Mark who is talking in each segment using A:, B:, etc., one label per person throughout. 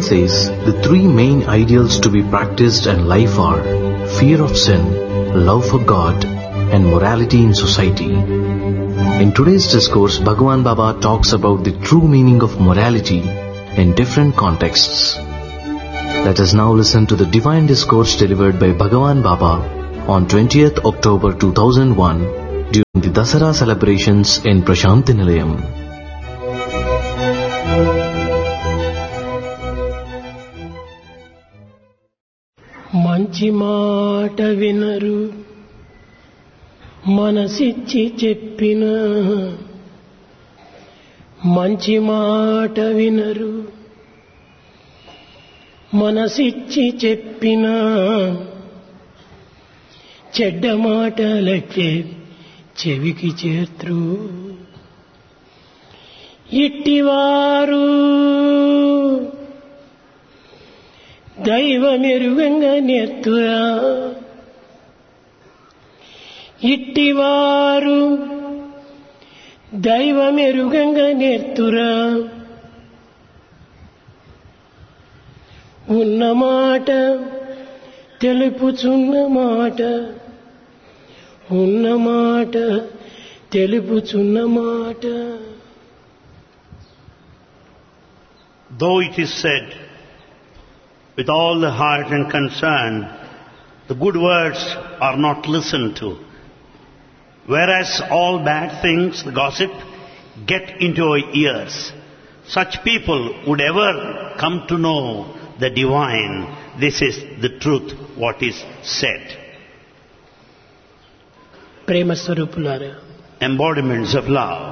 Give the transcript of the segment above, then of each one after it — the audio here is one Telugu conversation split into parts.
A: says the three main ideals to be practiced in life are fear of sin, love for God, and morality in society. In today's discourse, Bhagavan Baba talks about the true meaning of morality in different contexts. Let us now listen to the divine discourse delivered by Bhagavan Baba on 20th October 2001 during the Dasara celebrations in Prashanti Nilayam.
B: మంచి మాట వినరు మనసిచ్చి చెప్పిన మంచి మాట వినరు మనసిచ్చి చెప్పిన చెడ్డ మాటలకే చెవికి చేత్రు ఇట్టివారు దైవమెరుగంగా నెత్తురా ఇట్టివారు దైవమెరుగంగా నేర్తురా ఉన్న మాట తెలుపుచున్న మాట ఉన్న మాట తెలుపుచున్న మాట
C: Though it is said with all the heart and concern, the good words are not listened to. Whereas all bad things, the gossip, get into our ears. Such people would ever come to know the divine. This is the truth, what is said.
B: ప్రేమ స్వరూపులారా
C: Embodiments of love.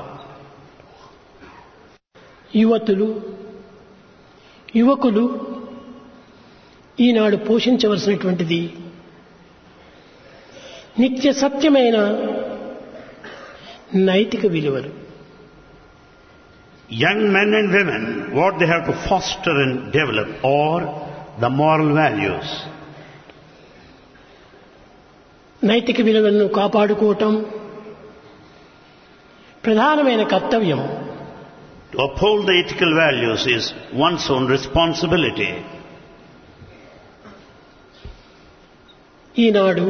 B: యువతులు యువకులు ఈనాడు పోషించవలసినటువంటిది నిత్య సత్యమైన నైతిక విలువలు
C: Young men and women, what they have to foster and develop are the moral values.
B: నైతిక విలువలను కాపాడుకోవటం ప్రధానమైన కర్తవ్యం
C: To uphold the ethical values is one's own responsibility.
B: ఈనాడు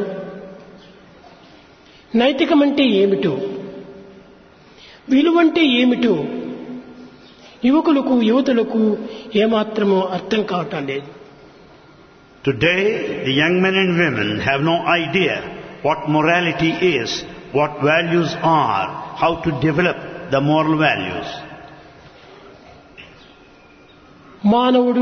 B: నైతికమంటే ఏమిటో విలువంటే ఏమిటో యువకులకు యువతులకు ఏమాత్రమో అర్థం కావటం లేదు
C: Today, the young men and women have no idea what morality is, what values are, how to develop the moral values.
B: మానవుడు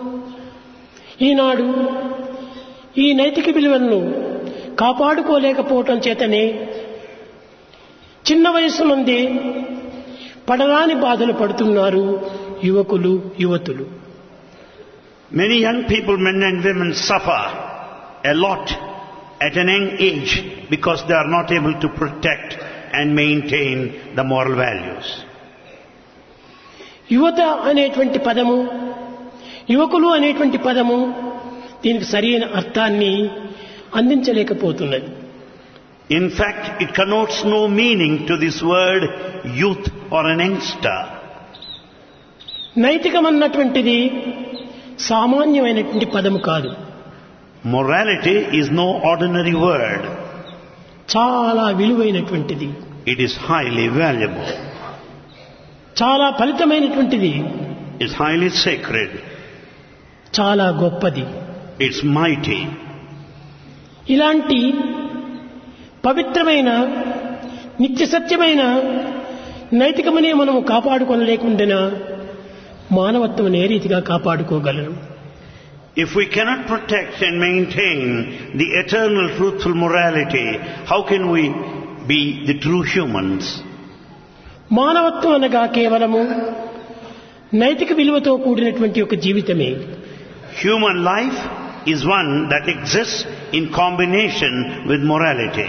B: ఈనాడు ఈ నైతిక విలువలను కాపాడుకోలేకపోవటం చేతనే చిన్న వయసు నుండి పడరాని బాధలు పడుతున్నారు యువకులు యువతులు
C: Many young people, men and women, suffer a lot at an young age because they are not able to protect and maintain the moral values.
B: యువత అనేటువంటి పదము యువకులు అనేటువంటి పదము దీనికి సరైన అర్థాన్ని అందించలేకపోతున్నది
C: In fact, it connotes no meaning to this word youth or an youngster.
B: నైతికమన్నటువంటిది సామాన్యమైనటువంటి పదము కాదు
C: Morality is no ordinary word.
B: చాలా విలువైనటువంటిది
C: It is highly valuable.
B: చాలా ఫలితమైనటువంటిది
C: It's highly sacred.
B: చాలా గొప్పది
C: It's mighty.
B: ఇలాంటి పవిత్రమైన నిత్య సత్యమైన నైతికమనే మనము కాపాడుకోలేకుండా మానవత్వం ఏ రీతిగా కాపాడుకోగలరు
C: If we cannot protect and maintain the eternal truthful morality, how can we be the true humans?
B: మానవత్వం అనగా కేవలము నైతిక విలువతో కూడినటువంటి ఒక జీవితమే
C: Human life is one that exists in combination with morality.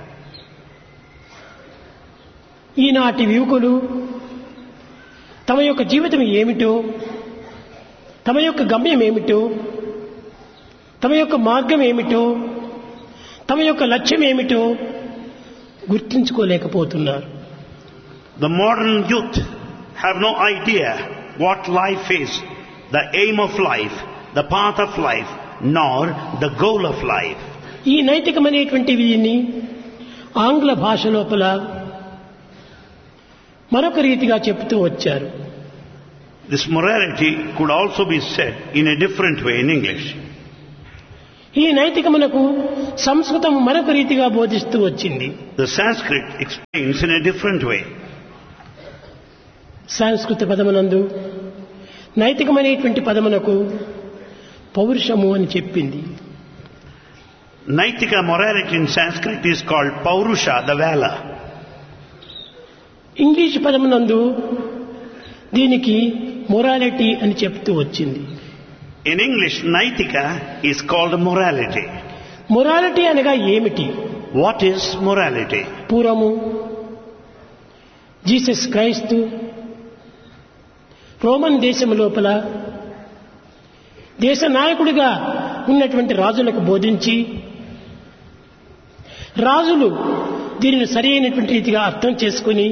B: ఈనాటి యువకులు తమ యొక్క జీవితం ఏమిటో తమ యొక్క గమ్యం ఏమిటో తమ యొక్క మార్గం ఏమిటో తమ యొక్క లక్ష్యం ఏమిటో గుర్తించుకోలేకపోతున్నారు
C: The modern youth have no idea what life is, the aim of life, the path of life, nor the goal of life.
B: ఈ నైతికమైనటువంటి వీటిని ఆంగ్ల భాష లోపల మరొక రీతిగా చెప్తూ వచ్చారు
C: This morality could also be said in a different way in English.
B: ఈ నైతికమునకు సంస్కృతం మరొక రీతిగా బోధిస్తూ వచ్చింది
C: The Sanskrit explains in a different way.
B: సంస్కృత పదమునందు నైతికమైనటువంటి పదమునకు పౌరుషము అని చెప్పింది
C: Naitika morality in Sanskrit is called Paurusha, the valor.
B: English పదమునందు దీనికి మొరాలిటీ అని చెప్తూ వచ్చింది
C: In English, Naitika is called morality.
B: Morality అనగా ఏమిటి
C: What is morality?
B: పూర్వము జీసస్ క్రైస్తు రోమన్ దేశం లోపల దేశ నాయకుడిగా ఉన్నటువంటి రాజులకు బోధించి రాజులు దీనిని సరి అయినటువంటి రీతిగా అర్థం చేసుకుని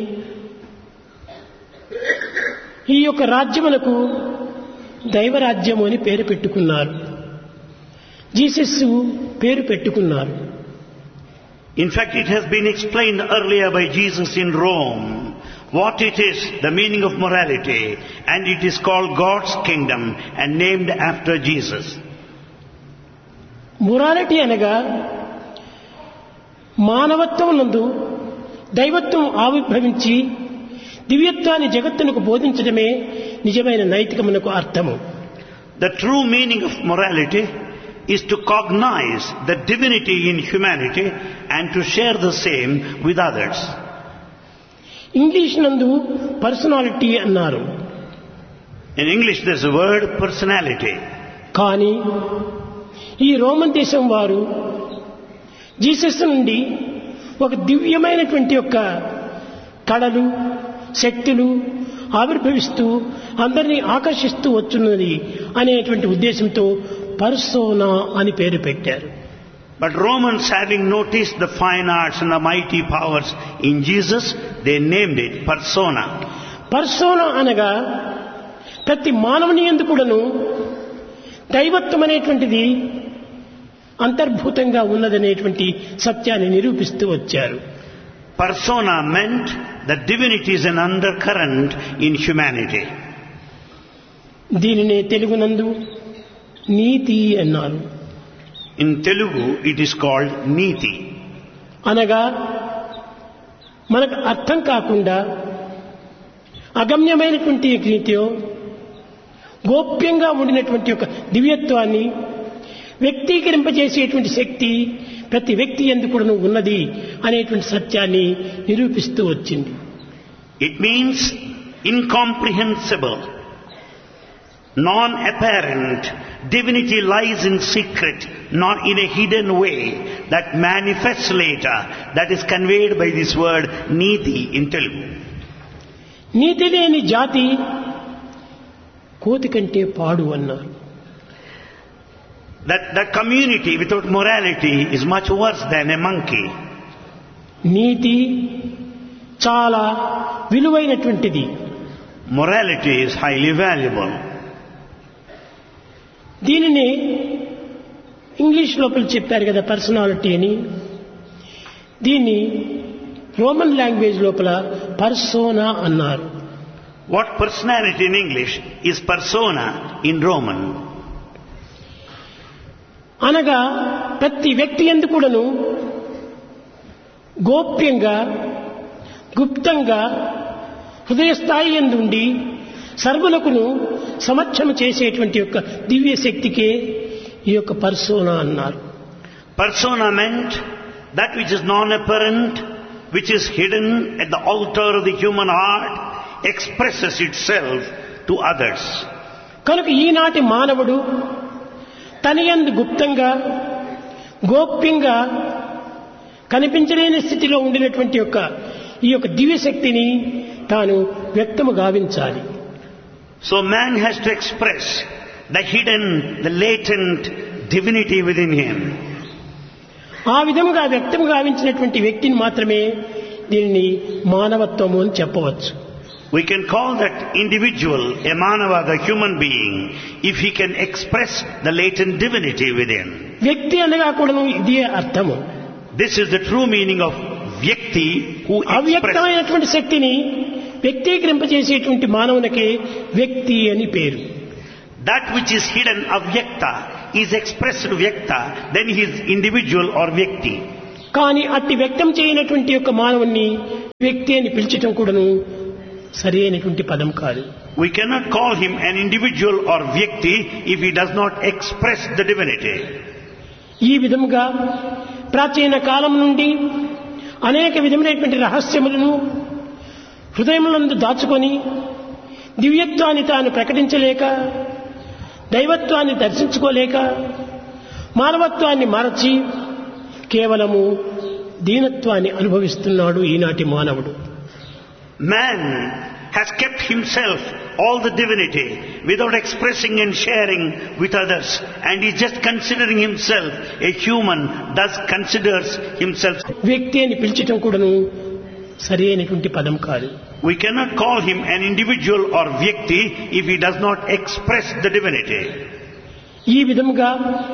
B: ఈ యొక్క రాజ్యములకు దైవరాజ్యము అని పేరు పెట్టుకున్నారు జీసస్ పేరు పెట్టుకున్నారు
C: In fact, it has been explained earlier by Jesus in Rome what it is, the meaning of morality, and it is called God's kingdom and named after Jesus.
B: Morality అనగా మానవత్వం నందు దైవత్వం ఆవిర్భవించి దివ్యత్వాన్ని జగత్తునకు బోధించడమే నిజమైన నైతికమునకు అర్థము
C: The true meaning of morality is to cognize the divinity in humanity and to share the same with others.
B: English నందు పర్సనాలిటీ అన్నారు
C: In English, there's a word personality.
B: కానీ ఈ రోమన్ దేశం వారు జీసస్ నుండి ఒక దివ్యమైనటువంటి యొక్క కళలు శక్తులు ఆవిర్భవిస్తూ అందరినీ ఆకర్షిస్తూ వచ్చున్నది అనేటువంటి ఉద్దేశంతో పర్సోనా అని పేరు పెట్టారు
C: But Romans, having noticed the fine arts and the mighty powers in Jesus, they named it persona.
B: Persona అనగా ప్రతి మానవుని ఎందుకుడను దైవత్వం అనేటువంటిది అంతర్భూతంగా ఉన్నదనేటువంటి సత్యాన్ని నిరూపిస్తూ వచ్చారు
C: Persona meant that divinity is an undercurrent in humanity.
B: దీనినే తెలుగునందు నీతి అన్నారు
C: In Telugu, it is called Niti.
B: అనగా మనకు అర్థం కాకుండా అగమ్యమైనటువంటి నీతియో గోప్యంగా ఉండినటువంటి ఒక దివ్యత్వాన్ని వ్యక్తీకరింపజేసేటువంటి శక్తి ప్రతి వ్యక్తి ఎందుకు ఉన్నది అనేటువంటి సత్యాన్ని నిరూపిస్తూ వచ్చింది
C: It means incomprehensible, non-apparent. Divinity lies in secret, not in a hidden way that manifests later, that is conveyed by this word Niti in Telugu.
B: నీతి లేని జాతి కోతి కంటే పాడు అన్నారు
C: That, that community without morality is much worse than a monkey.
B: నీతి చాలా విలువైనటువంటిది
C: Morality is highly valuable.
B: దీనిని ఇంగ్లీష్ లోపల చెప్పారు కదా పర్సనాలిటీ అని దీన్ని రోమన్ లాంగ్వేజ్ లోపల పర్సోనా అన్నారు
C: What personality in English is persona in Roman?
B: అనగా ప్రతి వ్యక్తి ఎందుకుడను గోప్యంగా గుప్తంగా హృదయస్థాయి ఎందుండి సర్వులకును సమక్షము చేసేటువంటి యొక్క దివ్య శక్తికే ఈ యొక్క పర్సోనా అన్నారు
C: Persona meant that which is non-apparent, which is hidden at the altar of the human heart, expresses itself to others.
B: కనుక ఈనాటి మానవుడు తన యందు గుప్తంగా గోప్యంగా కనిపించలేని స్థితిలో ఉండినటువంటి యొక్క ఈ యొక్క దివ్యశక్తిని తాను వ్యక్తము గావించాలి
C: So man has to express the hidden, the latent divinity within him.
B: ఆ విధముగా వ్యక్తం గావించినటువంటి వ్యక్తిని మాత్రమే దీనిని మానవత్వము అని చెప్పవచ్చు
C: We can call that individual a manava, the human being, if he can express the latent divinity within.
B: వ్యక్తి అనగా కూడాను ఇదే అర్థము
C: This is the true meaning of vyakti who expresses.
B: అవ్యక్తమైనటువంటి శక్తిని వ్యక్తీకరింపజేసేటువంటి మానవునికి వ్యక్తి అని పేరు
C: That which is hidden avyakta is expressed vyakta, then he is individual or vyakti.
B: కానీ అట్టి వ్యక్తం చేయనటువంటి యొక్క మానవుణ్ణి వ్యక్తి అని పిలిచటం కూడాను సరి అయినటువంటి పదం కాదు
C: We cannot call him an individual or vyakti if he does not express the divinity.
B: ఈ విధముగా ప్రాచీన కాలం నుండి అనేక విధములైనటువంటి రహస్యములను హృదయములందు దాచుకొని దివ్యత్వాన్ని తాను ప్రకటించలేక దైవత్వాన్ని దర్శించుకోలేక మానవత్వాన్ని మరచి కేవలము దీనత్వాన్ని అనుభవిస్తున్నాడు ఈనాటి మానవుడు
C: Man has kept himself all the divinity without expressing and sharing with others and is just considering himself a human, thus considers himself.
B: వ్యక్తి అని పిలిచటం కూడాను సరి అయినటువంటి పదం కాదు
C: We cannot call him an individual or vyakti if he does not express the divinity.
B: ఈ విధముగా